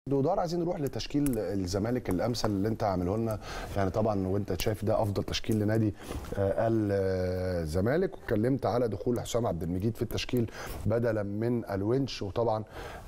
دودار عايزين نروح لتشكيل الزمالك الامثل اللي انت عامله لنا يعني طبعا وانت شايف ده افضل تشكيل لنادي آه، الزمالك واتكلمت على دخول حسام عبد المجيد في التشكيل بدلا من الونش وطبعا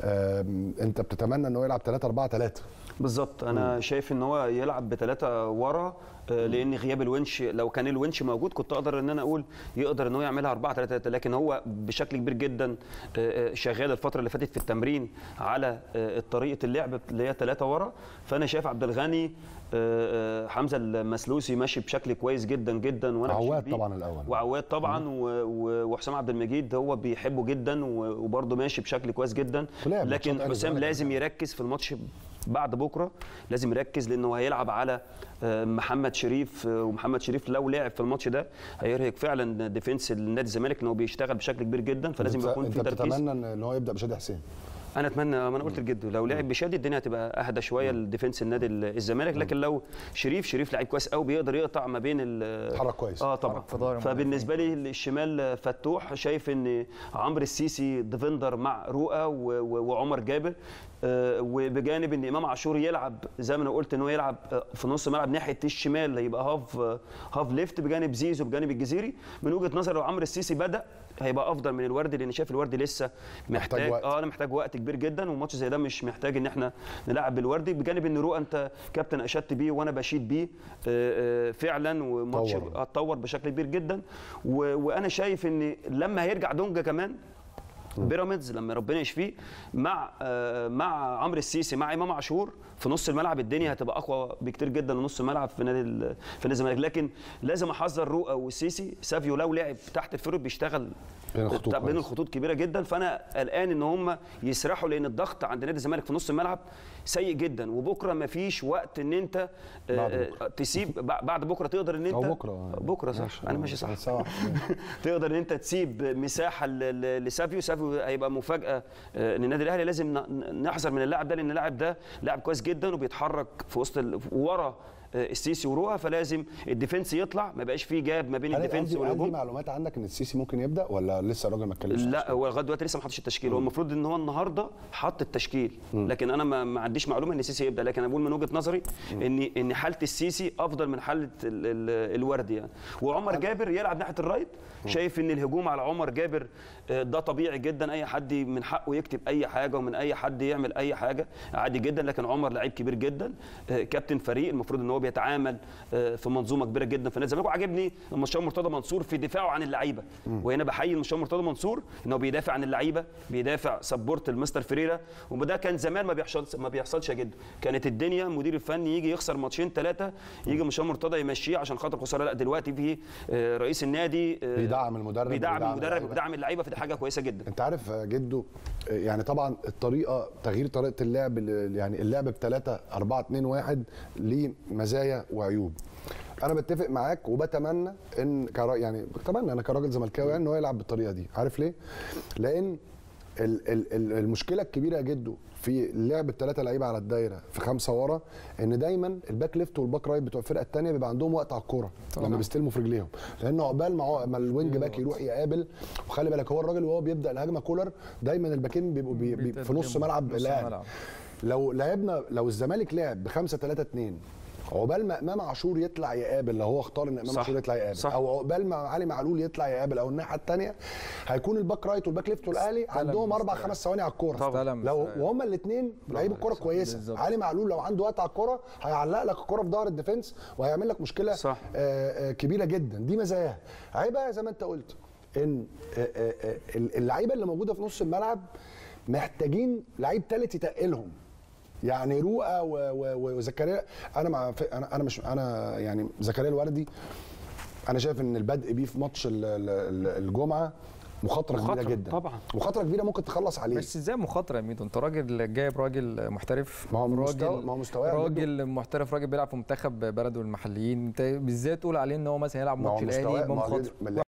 آم، انت بتتمنى انه يلعب 3 4 3 بالظبط انا شايف ان هو يلعب بثلاثه ورا آه، لان غياب الونش لو كان الونش موجود كنت اقدر ان انا اقول يقدر ان هو يعملها 4 3 3 لكن هو بشكل كبير جدا آه، آه، شغال الفتره اللي فاتت في التمرين على آه، طريقه اللعب اللي هي ثلاثه ورا فانا شايف عبد الغني آه، آه، حمزه المسلوسي ماشي بشكل كويس جدا جدا وانا بشيد عواد بيه. طبعا الاول وعواد طبعا و- و- وحسام عبد المجيد هو بيحبه جدا و- وبرضه ماشي بشكل كويس جدا ولعب لكن ماتشات أهلي حسام والزمالك لازم يركز في الماتش بعد بكره لازم يركز لانه هيلعب على آه، محمد شريف آه، ومحمد شريف لو لعب في الماتش ده هيرهق فعلا ديفنس النادي الزمالك ان هو بيشتغل بشكل كبير جدا فلازم انت, يكون انت في تركيز بتتمنى ان إن هو يبدا بشادي حسين انا اتمنى ما انا قلت لجده لو لعب بشادي الدنيا هتبقى اهدى شويه لديفنس النادي الزمالك لكن لو شريف شريف لعيب كويس قوي بيقدر يقطع ما بين ال- اتحرك كويس اه طبعا في ظهر فبالنسبه لي الشمال فتوح شايف ان عمرو السيسي ديفندر مع رؤى و- و- وعمر جابر آه، وبجانب ان امام عاشور يلعب زي ما انا قلت ان هو يلعب آه، في نص ملعب ناحيه الشمال هيبقى هاف آه، هاف ليفت بجانب زيزو بجانب الجزيري من وجهه نظري لو عمرو السيسي بدا هيبقى افضل من الوردي لان شايف الوردي لسه محتاج محتاج وقت. اه انا محتاج وقت كبير جدا وماتش زي ده مش محتاج ان احنا نلعب بالوردي بجانب ان رؤى انت كابتن اشدت بيه وانا بشيد بيه آه، آه، فعلا وماتش طور. اتطور بشكل كبير جدا و- وانا شايف ان لما هيرجع دونجا كمان بيراميدز لما ربنا يشفيه مع آه، مع عمرو السيسي مع امام عاشور في نص الملعب الدنيا هتبقى اقوى بكتير جدا من نص الملعب في نادي ال- في نادي الزمالك لكن لازم احذر رؤى والسيسي سافيو لو لعب تحت الفرد بيشتغل بين الخطوط بين كويس. الخطوط كبيره جدا فانا قلقان ان هم يسرحوا لان الضغط عند نادي الزمالك في نص الملعب سيء جدا وبكره ما فيش وقت ان انت آه، بعد آه، تسيب بع- بعد بكره تقدر ان انت أو بكرة. بكره صح انا ماشي صح صح تقدر ان انت تسيب مساحه ل- ل- لسافيو سافيو هيبقى مفاجاه آه، للنادي الاهلي لازم ن- نحذر من اللاعب ده لان اللاعب ده لاعب كويس جدا وبيتحرك في وسط ال- ورا آه، السيسي ورؤى فلازم الديفنس يطلع ما يبقاش فيه جاب ما بين هل الديفنس هل دي- هل دي والهجوم معلومات عندك ان السيسي ممكن يبدا ولا لسه الراجل ما اتكلمش لا هو لغايه دلوقتي لسه ما حطش التشكيل هو المفروض ان هو النهارده حط التشكيل لكن انا ما, ما عنديش معلومه ان السيسي يبدا لكن انا بقول من وجهه نظري ان ان حاله السيسي افضل من حاله ال- ال- الوردي يعني وعمر جابر يلعب ناحيه الرايت شايف ان الهجوم على عمر جابر آه، ده طبيعي جدا اي حد من حقه يكتب اي حاجه ومن اي حد يعمل اي حاجه عادي جدا لكن عمر لعيب كبير جدا آه، كابتن فريق المفروض ان هو بيتعامل آه، في منظومه كبيره جدا في نادي الزمالك وعجبني المشاور مرتضى منصور في دفاعه عن اللعيبه وهنا بحيي المشاور مرتضى منصور ان هو بيدافع عن اللعيبه بيدافع سبورت المستر فريرا وده كان زمان ما بيحصلش ما بيحصلش يا جد كانت الدنيا المدير الفني يجي يخسر ماتشين ثلاثه يجي المشاور مرتضى يمشيه عشان خاطر خساره لا دلوقتي في آه، رئيس النادي آه، بيدعم المدرب بيدعم وبيدعم المدرب اللعيبة. وبيدعم اللعيبه فدي حاجه كويسه جدا انت عارف يا جدو يعني طبعا الطريقه تغيير طريقه اللعب ال- يعني اللعب ب 3 4 2 1 ليه مزايا وعيوب انا بتفق معاك وبتمنى ان كرا يعني بتمنى انا كراجل زملكاوي يعني ان هو يلعب بالطريقه دي عارف ليه لان ال ال ال المشكله الكبيره يا جدو في لعب الثلاثه لعيبه على الدايره في خمسه ورا ان دايما الباك ليفت والباك رايت بتوع الفرقه الثانيه بيبقى عندهم وقت على الكوره لما بيستلموا في رجليهم لان عقبال ما هو- ما الوينج باك يروح يقابل وخلي بالك هو الراجل وهو بيبدا الهجمه كولر دايما الباكين بيبقوا بي بي في نص ملعب نص الاهلي الملعب. لو لعبنا لو الزمالك لعب ب 5 3 2 عقبال ما امام عاشور يطلع يقابل لو هو اختار ان امام صح. عاشور يطلع يقابل صح. او عقبال ما علي معلول يطلع يقابل او الناحيه الثانيه هيكون الباك رايت والباك ليفت والاهلي عندهم اربع مستريح. خمس ثواني على الكوره استلم لو مستريح. وهما الاثنين لعيب الكوره كويسه بالظبط. علي معلول لو عنده وقت على الكوره هيعلق لك الكوره في ظهر الديفنس وهيعمل لك مشكله صح. آه، آه، كبيره جدا دي مزاياها عيبها زي ما انت قلت ان آه، آه، آه، اللعيبه اللي موجوده في نص الملعب محتاجين لعيب ثالث يتقلهم يعني رؤى و- و- وزكريا انا مع ف- انا انا مش انا يعني زكريا الوردي انا شايف ان البدء بيه في ماتش ال- ال- ال- الجمعه مخاطره كبيره مخاطرة، جدا طبعا. مخاطره كبيره ممكن تخلص عليه بس ازاي مخاطره يا ميدو انت راجل جايب راجل محترف ما هو راجل مستوى- ما هو مستواه راجل محترف راجل بيلعب في منتخب بلده المحليين انت بالذات تقول عليه ان هو مثلا يلعب ما هو ماتش الاهلي مستواه يبقى ما هو مخاطره ما